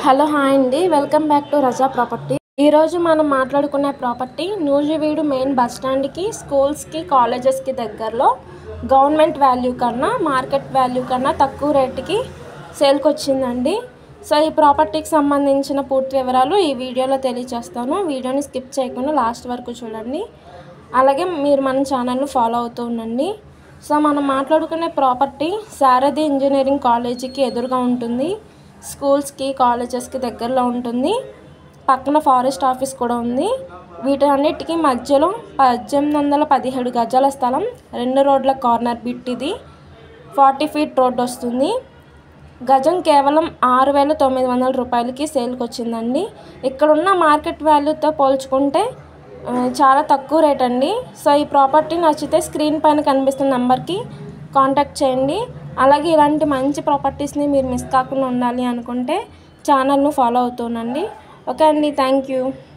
hello hi అండి welcome back to Raza property ఈరోజు మనం మాట్లాడుకునే ప్రాపర్టీ నూజివీడు మెయిన్ బస్ స్టాండ్కి స్కూల్స్కి కాలేజెస్కి దగ్గరలో గవర్నమెంట్ వాల్యూ కన్నా మార్కెట్ వాల్యూ కన్నా తక్కువ రేటుకి సేల్కి వచ్చిందండి సో ఈ ప్రాపర్టీకి సంబంధించిన పూర్తి వివరాలు ఈ వీడియోలో తెలియజేస్తాను వీడియోని స్కిప్ చేయకుండా లాస్ట్ వరకు చూడండి అలాగే మీరు మన ఛానల్ని ఫాలో అవుతూ ఉండండి సో మనం మాట్లాడుకునే ప్రాపర్టీ సారథి ఇంజనీరింగ్ కాలేజీకి ఎదురుగా ఉంటుంది స్కూల్స్కి కాలేజెస్కి దగ్గరలో ఉంటుంది పక్కన ఫారెస్ట్ ఆఫీస్ కూడా ఉంది వీటన్నిటికీ మధ్యలో పద్దెనిమిది వందల పదిహేడు గజాల స్థలం రెండు రోడ్ల కార్నర్ బిట్ ఇది ఫార్టీ ఫీట్ రోడ్ వస్తుంది గజం కేవలం ఆరు వేల తొమ్మిది వందల రూపాయలకి సేల్కి వచ్చిందండి ఇక్కడున్న మార్కెట్ వాల్యూతో పోల్చుకుంటే ఆ, చాలా తక్కువ రేట్ అండి సో ఈ ప్రాపర్టీ నచ్చితే స్క్రీన్ పైన కనిపిస్తున్న నెంబర్కి కాంటాక్ట్ చేయండి అలాగే ఇలాంటి మంచి ప్రాపర్టీస్ని మీరు మిస్ కాకుండా ఉండాలి అనుకుంటే ఛానల్ను ఫాలో అవుతుండండి ఓకే అండి థ్యాంక్ యూ